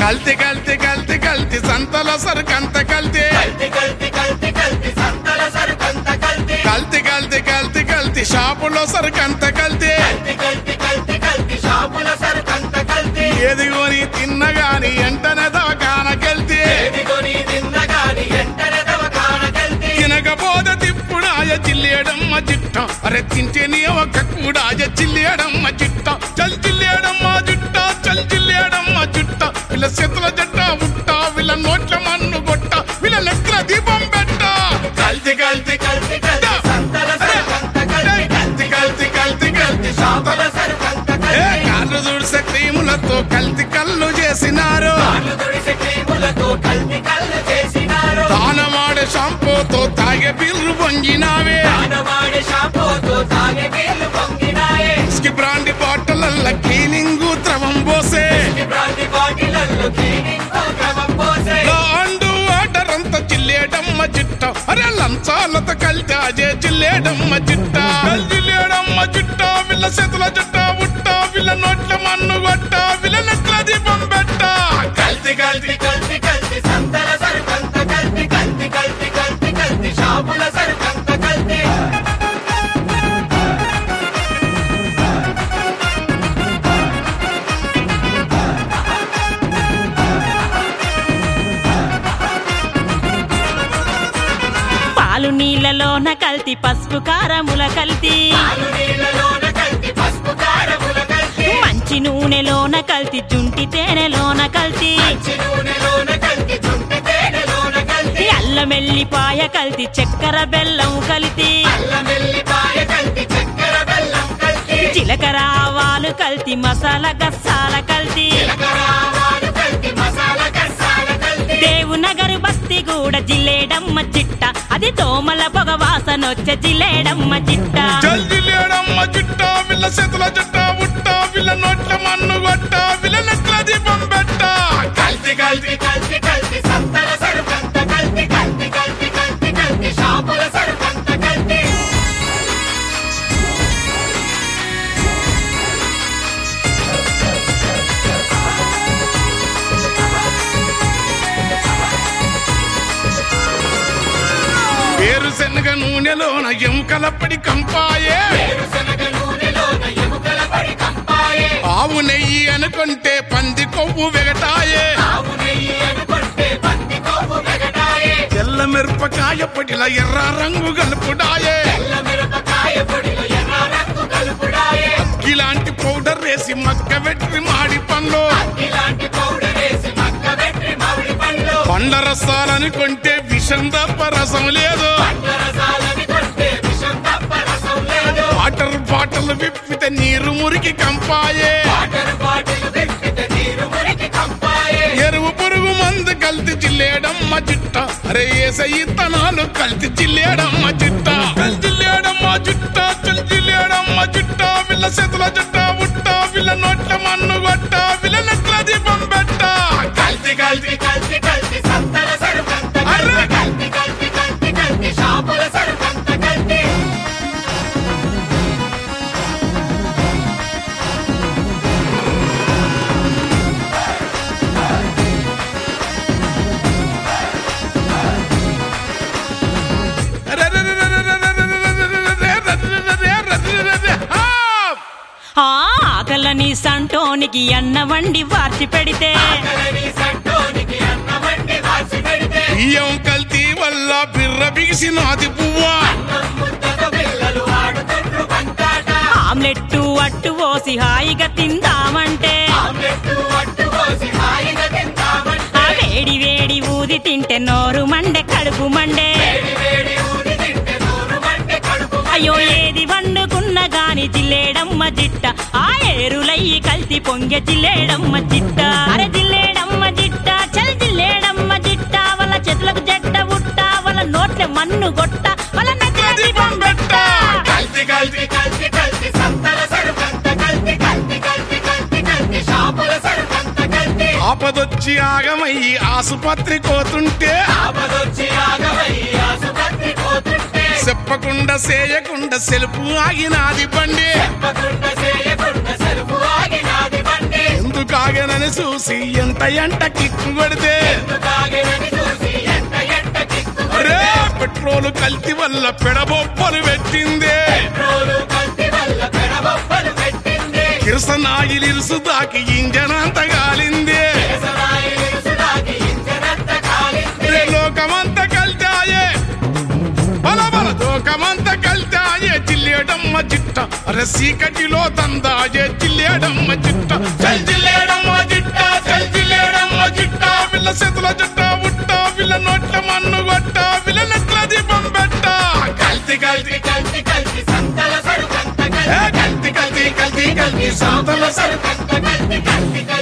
కల్తి కల్తి కల్తి కల్తి సంతల సరుకంత కల్తి కల్తీ కల్తీ కల్తీ కల్తీ సంతల సరుకంత కల్తీ కల్తి కల్తి కల్తి కల్తి షాపులో సరుకంత కల్తి కల్తీ కల్తీ కల్తీ కల్తీ షాపుల సరుకంత కల్తీ ఏది కొని తిన్నగాని ఎంటనే దవకాన కల్తి ఏదిగోని తిన్నగాని ఎంటనే దవకాన కల్తీ తినకపోతే తిప్పుడాయ చిల్లేయడమ్మ చిట్ట అరే తింటే నీ ఒక కూడాయ చిల్లేయడమ్మ చిట్ట చల్ చిల్లేయడమ్మ జుట్ట చల్ చిల్లేయడమ్మ జుట్ట వీళ్ళ చేతుల జట్ట ఉట్ట వీళ్ళ నోట్ల మన్ను గొట్ట వీళ్ళ నెట్ల దీపం పెట్ట కల్తి కల్తి కల్తీ కల్తీ సంతల సరుకంత కల్తీ కల్తి కల్తి కల్తి కల్తి షాపుల సరుకంత ఏ కల్తీ కాళ్ళు దుడిసే క్రీములతో కల్తి కళ్ళు చేసినారు కాళ్ళు తుడిసే క్రీములతో కల్తీ కళ్ళు చేసినారు దానమాడే షాంపూతో తాగే బిల్లు పొంగినావే దానవాడి షాంపూతో తాగే నీళ్లు పొంగినాయే ఇస్కి బ్రాండి బాటలల్ల క్లీనింగ్ ద్రవం పోసే ఈ బ్రాంతి బాటిలల్లో క్లీనింగ్ ద్రవం పోసే అండు వాటర్ అంత చిల్లేడమ్మ చిట్ట అరే లంచాలత కలితాజే చిల్లేడమ్మ చిట్ట చిల్లేడమ్మ చిట్ట వీళ్ళ చేతుల చుట్ట ఉట్ట వీళ్ళ నోట్ల మన్ను గొట్ట వీళ్ళ నెట్ల దీపం పెట్ట కల్తి కల్తి కల్తీ కల్తీ కల్తీ సంతల సరుకంత కల్తీ కల్తీ కల్తీ కల్తీ కల్తీ షాపుల సరుకంత కల్తీ పాలు నీళ్ళలోన కల్తీ పసుపు కారముల కల్తీ పాలు నీళ్ళలోన కల్తీ పసుపు కారముల కల్తీ మంచి నూనెలోన కల్తీ జుంటి తేనెలోన కల్తీ మంచి నూనెలోన కల్తీ జుంటి తేనెలోన కల్తీ అల్లం ఎల్లిపాయ కల్తీ చక్కెర బెల్లం కలితీ అల్లం వెల్లిపాయ కల్తీ చక్కెర బెల్లం కల్తీ జీలకర్ర ఆవాలు కల్తీ మసాలా గస్సాల కల్తీ జీలకర్ర కల్తీ మసాలా కసాల కల్తీ దేవునగరు బస్తి కూడా జిల్లేడమ్మ చిట్ట అది దోమల పొగ వాసనొచ్చే జిల్లేడమ్మ చిట్ట చల్ చిల్లేడమ్మ చిట్ట వీళ్ళ చేతుల చుట్ట ఉట్ట వీళ్ళ నోట్ల మన్ను గొట్ట వీళ్ళ నెట్ల దీపం పెట్ట కల్తి కల్తి కల్తీ కల్తీ కల్తీ సంతల సరుకంత కల్తీ కల్తీ కల్తీ కల్తీ కల్తీ షాపుల సరుకంత కల్తీ వేరుశనగ నూనెలోన ఎముకలప్పటి కంపాయే వేరుశనగ నూనెలోన ఎముకల పడి కంపాయే ఆవు నెయ్యి అనుకుంటే పంది కొవ్వు వెగటాయే ఆవు నెయ్యి అనుకుంటే పంది కొవ్వు వెగటాయే తెల్ల మిరపకాయ పొడిల ఎర్ర రంగు గలుపుడాయే తెల్ల మిరపకాయ పొడిలో ఎర్ర రంగు కలుపుడాయే ఇలాంటి పౌడర్ వేసి మక్క వెట్టి మాడి పండ్లు ఇలాంటి పౌడర్ వేసి మక్క పెట్టి మామిడి పండ్లు పండ్ల రసాలనుకుంటే విషం తప్ప రసం లేదు రసాలని కొంటే విషం తప్ప రసం లేదు వాటర్ బాటలు విప్పితే నీరు మురికి కంపాయే వాటర్ బాటిల్ విప్పితే నీరు మురికి కంపాయే ఎరువు పురుగు మందు కల్తి చిల్లేడమ్మ చిట్ట అరే ఏసయ్యి తనాలు కల్తి చిల్లేడమ్మ చిట్ట చిల్లేడమ్మ చిట్ట చల్ చిల్లేడమ్మ చిట్ట వీళ్ళ చేతుల చుట్ట ఉట్ట వీళ్ళ నోట్ల మన్ను గొట్ట వీళ్ళ నెట్ల దీపం పెట్ట కల్తి కల్తి కల్తీ కల్తీ సంతల సరుకంత అర్రే! కల్తీ కల్తీ కల్తీ కల్తీ షాపుల సరుకంత కల్తీ ఆ ఆకలని సంటోనికి అన్న వండి వార్చి పెడితే ఆకలని సంటోనికి అన్నమండి వాసి పెడితే బియ్యం కల్తీ వల్ల బిర్ర బిగిసినాది పువ్వా అన్నం ముద్దతో పిల్లలు ఆడుతుండ్రు బంతాట ఆమ్లెట్టు అట్టు పోసి హాయిగా తిందామంటే ఆమ్లెట్ అట్టు పోసి హాయిగా తింటామంటే ఆ వేడి వేడి ఊది తింటే నోరు మండే కడుపు మండే వేడి వేడి ఊరి తింటే నోరు మంటే కడుపు అయ్యో ఏది వండుకున్న గాని జిల్లేడమ్మ జిట్ట ఆ ఏరులయ్యి కల్తి పొంగె జిల్లేడమ్మ జిట్ట అరే జిల్లేడమ్మ జిట్ట చల్ జిల్లేడమ్మ జిట్ట వాళ్ళ చేతులకు జట్ట ఉట్ట వాళ్ళ నోట్ల మన్ను గొట్ట వాళ్ళ నచ్చిన దీపం పెట్ట కల్తీ కల్తీ కల్తీ కల్తీ సంతల సరుకంత కల్తీ కల్తీ కల్తీ కల్తీ కల్తీ షాపుల సరుకంత కల్తీ ఆపదొచ్చి ఆగమయ్యి ఆసుపత్రి కోతుంటే ఆపదొచ్చి ఆగమయ్యి ఆసుపత్రి పోతుంటే చెప్పకుండా చేయకుండా సెలుపు ఆగినాది బండి చెప్పకుండా చేయకుండా సరుకు ఆగినాది బండి ఎందుకు ఆగనని తాగెనని చూసి ఎంత ఎంట కిక్కు కొడితే తాగినని చూసి ఎంత ఎంత కిక్కు అరే పెట్రోల్ కల్తీ వల్ల పెడబొప్పలు పెట్టిందే పెట్రోలు కల్తీ వల్ల పెడబొబ్బలు పెట్టింది కిరసనాయిలు ఇరుసు దాకి ఇంజన్ అంత గాలిందే కేసరాయి ఇరుసుదాకి ఇంజనంత కాలింది రే లోకమంత కల్తాయే బల బల లోకమంత కల్తాయే జిల్లేడమ్మ జిట్ట అరే సీకటిలో తందాయే జిల్లేడమ్మ జిట్ట చల్ జిల్లేడమ్మ జిట్ట చల్ జిల్లేడమ్మ జిట్ట వీళ్ళ చేతుల జట్ట ఉట్ట వీళ్ళ నోట్ల మన్ను కొట్ట వీళ్ళ నెట్ల దీపం పెట్ట కల్తి కల్తి కల్తీ కల్తీ సంతల సరుకంత ఏ కల్తి కల్తి కల్తి కల్తి సాతల సరు సరుకంత కల్తీ కల్తీ